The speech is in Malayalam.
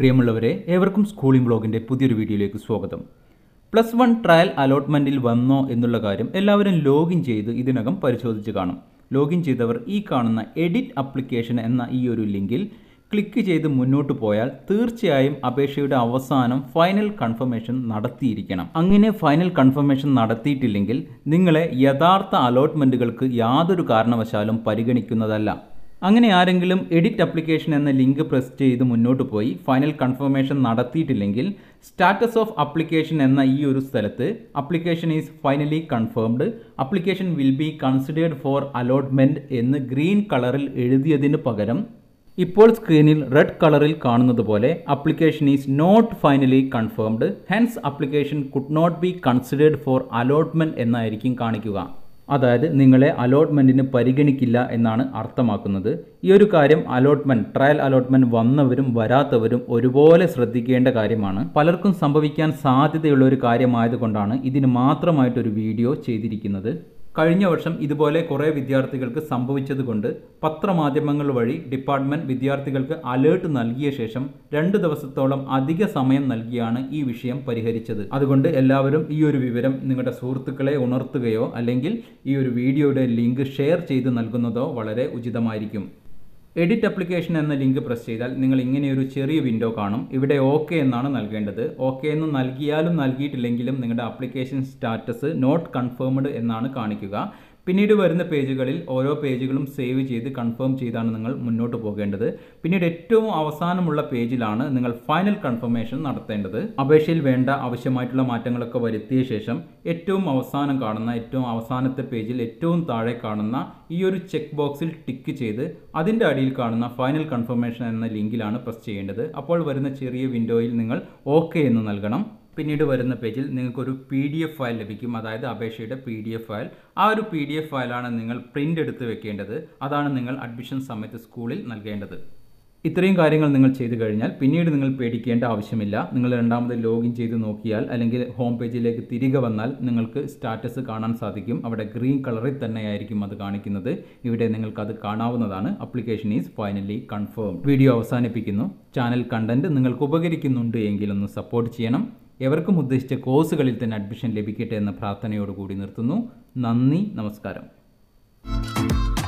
പ്രിയമുള്ളവരെ ഏവർക്കും സ്കൂളിംഗ് ബ്ലോഗിൻ്റെ പുതിയൊരു വീഡിയോയിലേക്ക് സ്വാഗതം പ്ലസ് വൺ ട്രയൽ അലോട്ട്മെൻറ്റിൽ വന്നോ എന്നുള്ള കാര്യം എല്ലാവരും ലോഗിൻ ചെയ്ത് ഇതിനകം പരിശോധിച്ച് കാണും ലോഗിൻ ചെയ്തവർ ഈ കാണുന്ന എഡിറ്റ് അപ്ലിക്കേഷൻ എന്ന ഈ ഒരു ലിങ്കിൽ ക്ലിക്ക് ചെയ്ത് മുന്നോട്ട് പോയാൽ തീർച്ചയായും അപേക്ഷയുടെ അവസാനം ഫൈനൽ കൺഫർമേഷൻ നടത്തിയിരിക്കണം അങ്ങനെ ഫൈനൽ കൺഫർമേഷൻ നടത്തിയിട്ടില്ലെങ്കിൽ നിങ്ങളെ യഥാർത്ഥ അലോട്ട്മെൻറ്റുകൾക്ക് യാതൊരു കാരണവശാലും പരിഗണിക്കുന്നതല്ല അങ്ങനെ ആരെങ്കിലും എഡിറ്റ് അപ്ലിക്കേഷൻ എന്ന ലിങ്ക് പ്രസ് ചെയ്ത് മുന്നോട്ട് പോയി ഫൈനൽ കൺഫർമേഷൻ നടത്തിയിട്ടില്ലെങ്കിൽ സ്റ്റാറ്റസ് ഓഫ് അപ്ലിക്കേഷൻ എന്ന ഈ ഒരു സ്ഥലത്ത് application is finally confirmed application will be considered for allotment എന്ന് ഗ്രീൻ കളറിൽ എഴുതിയതിന് പകരം ഇപ്പോൾ സ്ക്രീനിൽ റെഡ് കളറിൽ കാണുന്നത് പോലെ application is not finally confirmed hence application could not be considered for allotment എന്നായിരിക്കും കാണിക്കുക അതായത് നിങ്ങളെ അലോട്ട്മെൻറ്റിന് പരിഗണിക്കില്ല എന്നാണ് അർത്ഥമാക്കുന്നത് ഈ ഒരു കാര്യം അലോട്ട്മെൻറ്റ് ട്രയൽ അലോട്ട്മെൻറ്റ് വന്നവരും വരാത്തവരും ഒരുപോലെ ശ്രദ്ധിക്കേണ്ട കാര്യമാണ് പലർക്കും സംഭവിക്കാൻ സാധ്യതയുള്ള ഒരു കാര്യമായതുകൊണ്ടാണ് ഇതിന് മാത്രമായിട്ടൊരു വീഡിയോ ചെയ്തിരിക്കുന്നത് കഴിഞ്ഞ വർഷം ഇതുപോലെ കുറേ വിദ്യാർത്ഥികൾക്ക് സംഭവിച്ചതുകൊണ്ട് പത്രമാധ്യമങ്ങൾ വഴി ഡിപ്പാർട്ട്മെന്റ് വിദ്യാർത്ഥികൾക്ക് അലേർട്ട് നൽകിയ ശേഷം രണ്ട് ദിവസത്തോളം അധിക സമയം നൽകിയാണ് ഈ വിഷയം പരിഹരിച്ചത് അതുകൊണ്ട് എല്ലാവരും ഈ ഒരു വിവരം നിങ്ങളുടെ സുഹൃത്തുക്കളെ ഉണർത്തുകയോ അല്ലെങ്കിൽ ഈ ഒരു വീഡിയോയുടെ ലിങ്ക് ഷെയർ ചെയ്ത് നൽകുന്നതോ വളരെ ഉചിതമായിരിക്കും എഡിറ്റ് അപ്ലിക്കേഷൻ എന്ന ലിങ്ക് പ്രസ് ചെയ്താൽ നിങ്ങൾ ഇങ്ങനെയൊരു ചെറിയ വിൻഡോ കാണും ഇവിടെ ഓക്കെ എന്നാണ് നൽകേണ്ടത് ഓക്കെ എന്ന് നൽകിയാലും നൽകിയിട്ടില്ലെങ്കിലും നിങ്ങളുടെ ആപ്ലിക്കേഷൻ സ്റ്റാറ്റസ് നോട്ട് കൺഫേംഡ് എന്നാണ് കാണിക്കുക പിന്നീട് വരുന്ന പേജുകളിൽ ഓരോ പേജുകളും സേവ് ചെയ്ത് കൺഫേം ചെയ്താണ് നിങ്ങൾ മുന്നോട്ട് പോകേണ്ടത് പിന്നീട് ഏറ്റവും അവസാനമുള്ള പേജിലാണ് നിങ്ങൾ ഫൈനൽ കൺഫർമേഷൻ നടത്തേണ്ടത് അപേക്ഷയിൽ വേണ്ട ആവശ്യമായിട്ടുള്ള മാറ്റങ്ങളൊക്കെ വരുത്തിയ ശേഷം ഏറ്റവും അവസാനം കാണുന്ന ഏറ്റവും അവസാനത്തെ പേജിൽ ഏറ്റവും താഴെ കാണുന്ന ഈ ഒരു ചെക്ക് ബോക്സിൽ ടിക്ക് ചെയ്ത് അതിൻ്റെ അടിയിൽ കാണുന്ന ഫൈനൽ കൺഫർമേഷൻ എന്ന ലിങ്കിലാണ് പ്രസ് ചെയ്യേണ്ടത് അപ്പോൾ വരുന്ന ചെറിയ വിൻഡോയിൽ നിങ്ങൾ ഓക്കെ എന്ന് നൽകണം പിന്നീട് വരുന്ന പേജിൽ നിങ്ങൾക്കൊരു പി ഡി എഫ് ഫയൽ ലഭിക്കും അതായത് അപേക്ഷയുടെ പി ഡി എഫ് ഫയൽ ആ ഒരു പി ഡി എഫ് ഫയലാണ് നിങ്ങൾ പ്രിൻ്റ് എടുത്ത് വെക്കേണ്ടത് അതാണ് നിങ്ങൾ അഡ്മിഷൻ സമയത്ത് സ്കൂളിൽ നൽകേണ്ടത് ഇത്രയും കാര്യങ്ങൾ നിങ്ങൾ ചെയ്തു കഴിഞ്ഞാൽ പിന്നീട് നിങ്ങൾ പേടിക്കേണ്ട ആവശ്യമില്ല നിങ്ങൾ രണ്ടാമത് ലോഗിൻ ചെയ്ത് നോക്കിയാൽ അല്ലെങ്കിൽ ഹോം പേജിലേക്ക് തിരികെ വന്നാൽ നിങ്ങൾക്ക് സ്റ്റാറ്റസ് കാണാൻ സാധിക്കും അവിടെ ഗ്രീൻ കളറിൽ തന്നെയായിരിക്കും അത് കാണിക്കുന്നത് ഇവിടെ നിങ്ങൾക്ക് അത് കാണാവുന്നതാണ് application is finally confirm video അവസാനിപ്പിക്കുന്നു ചാനൽ കണ്ടന്റ് നിങ്ങൾക്ക് ഉപകരിക്കുന്നുണ്ട് എങ്കിൽ ഒന്ന് സപ്പോർട്ട് ചെയ്യണം എവർക്കും ഉദ്ദേശിച്ച കോഴ്സുകളിൽ തന്നെ അഡ്മിഷൻ ലഭിക്കട്ടെ എന്ന പ്രാർത്ഥനയോടുകൂടി നിർത്തുന്നു നന്ദി നമസ്കാരം